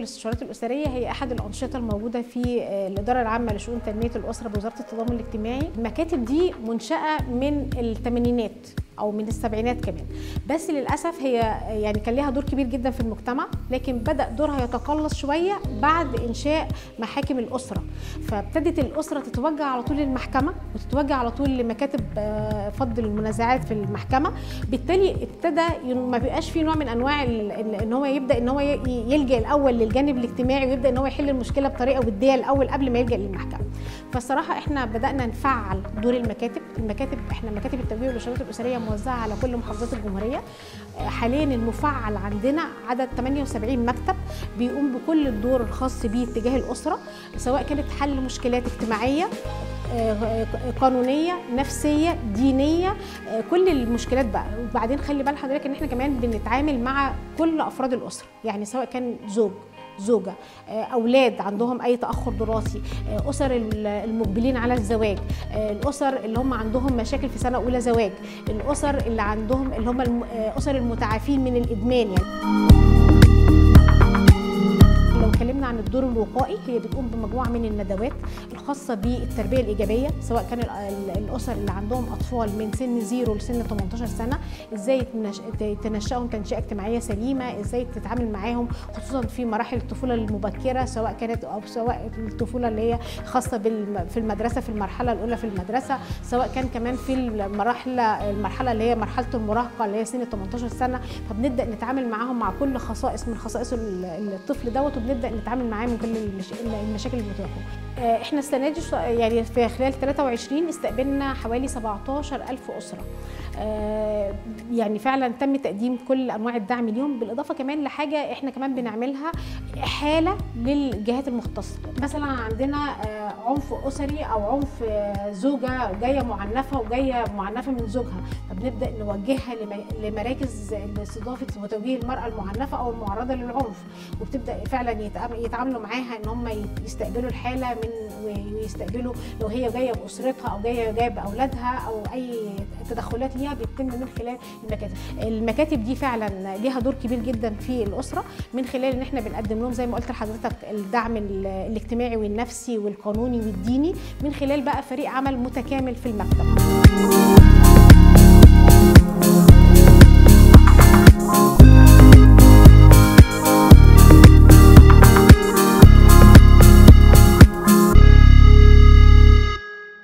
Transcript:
الاستشارات الاسريه هي احد الانشطه الموجوده في الاداره العامه لشؤون تنميه الاسره بوزاره التضامن الاجتماعي المكاتب دي منشاه من الثمانينات او من السبعينات كمان بس للاسف هي يعني كان ليها دور كبير جدا في المجتمع لكن بدا دورها يتقلص شويه بعد انشاء محاكم الاسره فابتدت الاسره تتوجه على طول للمحكمه وتتوجه على طول لمكاتب فض المنازعات في المحكمه بالتالي ابتدى ما بيبقاش في نوع من انواع ان هو يبدا ان هو يلجا الاول للجانب الاجتماعي ويبدا ان هو يحل المشكله بطريقه وديه الاول قبل ما يلجا للمحكمه فالصراحه احنا بدانا نفعل دور المكاتب المكاتب احنا مكاتب التوجيه والاشارات الاسريه موزعه على كل محافظات الجمهوريه حاليا المفعل عندنا عدد 78 مكتب بيقوم بكل الدور الخاص بيه تجاه الاسره سواء كانت حل مشكلات اجتماعيه قانونيه نفسيه دينيه كل المشكلات بقى وبعدين خلي بال حضرتك ان احنا كمان بنتعامل مع كل افراد الاسره يعني سواء كان زوج زوجة أولاد عندهم أي تأخر دراسي أسر المقبلين على الزواج الأسر اللي هم عندهم مشاكل في سنة أولى زواج الأسر اللي عندهم اللي هم الأسر المتعافين من الإدمان يعني لو اتكلمنا عن الدور الوقائي هي بتقوم بمجموعه من الندوات الخاصه بالتربيه الايجابيه سواء كان الاسر اللي عندهم اطفال من سن زيرو لسن 18 سنه ازاي تنشئهم تنشئه اجتماعيه سليمه ازاي تتعامل معاهم خصوصا في مراحل الطفوله المبكره سواء كانت او سواء الطفوله اللي هي خاصه في المدرسه في المرحله الاولى في المدرسه سواء كان كمان في المراحل المرحله اللي هي مرحله المراهقه اللي هي سن 18 سنه فبنبدا نتعامل معاهم مع كل خصائص من خصائص الطفل دوت وبنبدا نتعامل معاه من كل المشاكل المتوقعه احنا السنه دي يعني في خلال 23 استقبلنا حوالي 17000 اسره يعني فعلا تم تقديم كل انواع الدعم ليهم بالاضافه كمان لحاجه احنا كمان بنعملها احاله للجهات المختصه مثلا عندنا عنف اسري او عنف زوجه جايه معنفه وجايه معنفه من زوجها فبنبدا نوجهها لمراكز لاستضافه وتوجيه المراه المعنفه او المعرضه للعنف وبتبدا فعلا يتعاملوا معاها ان هم يستقبلوا الحاله من ويستقبلوا لو هي جايه باسرتها او جايه جايه باولادها او اي تدخلات ليها بيتم من خلال المكاتب المكاتب دي فعلا ليها دور كبير جدا في الاسره من خلال ان احنا بنقدم لهم زي ما قلت لحضرتك الدعم الاجتماعي والنفسي والقانوني والديني من خلال بقى فريق عمل متكامل في المكتب